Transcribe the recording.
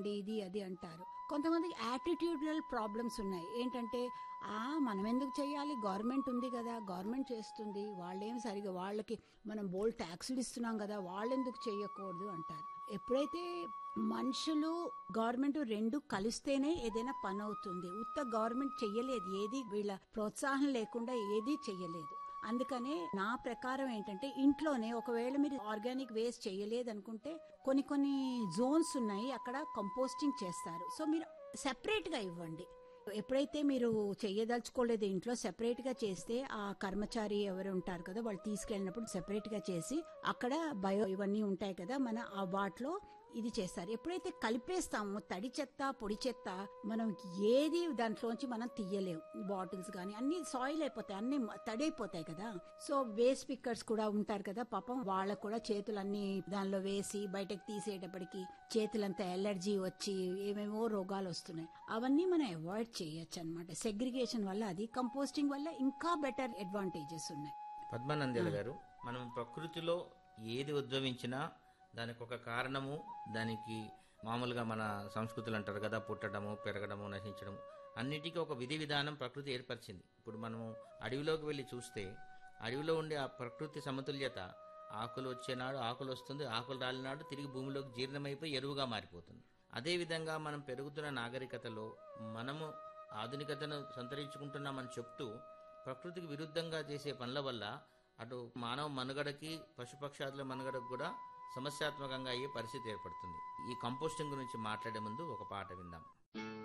చేయండి ఇది అది అంటారు కొంతమందికి యాటిట్యూడల్ ప్రాబ్లమ్స్ ఉన్నాయి ఏంటంటే ఆ మనం ఎందుకు చేయాలి గవర్నమెంట్ ఉంది కదా గవర్నమెంట్ చేస్తుంది వాళ్ళేం సరిగా వాళ్ళకి మనం బోల్ ట్యాక్సులు ఇస్తున్నాం కదా వాళ్ళు ఎందుకు చేయకూడదు అంటారు ఎప్పుడైతే మనుషులు గవర్నమెంట్ రెండు కలిస్తేనే ఏదైనా పని అవుతుంది ఉత్త గవర్నమెంట్ చెయ్యలేదు ఏది వీళ్ళ ప్రోత్సాహం లేకుండా ఏది చెయ్యలేదు అందుకనే నా ప్రకారం ఏంటంటే ఇంట్లోనే ఒకవేళ మీరు ఆర్గానిక్ వేస్ట్ చేయలేదు అనుకుంటే కొన్ని కొన్ని జోన్స్ ఉన్నాయి అక్కడ కంపోస్టింగ్ చేస్తారు సో మీరు సెపరేట్ గా ఇవ్వండి ఎప్పుడైతే మీరు చెయ్యదలుచుకోలేదు ఇంట్లో సెపరేట్ గా చేస్తే ఆ కర్మచారి ఎవరు ఉంటారు కదా వాళ్ళు తీసుకెళ్ళినప్పుడు సెపరేట్ గా చేసి అక్కడ బయో ఇవన్నీ ఉంటాయి కదా మన ఆ వాటిలో ఇది చేస్తారు ఎప్పుడైతే కలిపేస్తామో తడి చెత్త పొడి చెత్త మనం ఏది దాంట్లోంచి మనం తీయలేము బాటిల్స్ కానీ అన్ని సాయిల్ అయిపోతాయి అన్ని తడి అయిపోతాయి కదా సో వేస్ట్ పిక్కర్స్ కూడా ఉంటారు కదా పాపం వాళ్ళకు కూడా చేతులన్నీ దానిలో వేసి బయటకు తీసేటప్పటికి చేతులంతా ఎలర్జీ వచ్చి ఏమేమో రోగాలు వస్తున్నాయి అవన్నీ మనం అవాయిడ్ చేయొచ్చు అనమాట సెగ్రిగేషన్ వల్ల అది కంపోస్టింగ్ వల్ల ఇంకా బెటర్ అడ్వాంటేజెస్ ఉన్నాయి పద్మానందేల గారు మనం ప్రకృతిలో ఏది ఉద్భవించినా దానికి ఒక కారణము దానికి మామూలుగా మన సంస్కృతులు అంటారు కదా పుట్టడము పెరగడము నశించడము అన్నిటికీ ఒక విధి విధానం ప్రకృతి ఏర్పరిచింది ఇప్పుడు మనము అడవిలోకి వెళ్ళి చూస్తే అడవిలో ఉండే ఆ ప్రకృతి సమతుల్యత ఆకులు వచ్చేనాడు ఆకులు వస్తుంది ఆకులు రాలినాడు తిరిగి భూమిలోకి జీర్ణమైపోయి ఎరువుగా మారిపోతుంది అదేవిధంగా మనం పెరుగుతున్న నాగరికతలో మనము ఆధునికతను సంతరించుకుంటున్నామని చెప్తూ ప్రకృతికి విరుద్ధంగా చేసే పనుల వల్ల అటు మానవ మనుగడకి పశుపక్షాదుల మనుగడకు కూడా సమస్యాత్మకంగా అయ్యే పరిస్థితి ఏర్పడుతుంది ఈ కంపోస్టింగ్ గురించి మాట్లాడే ముందు ఒక పాట విందాం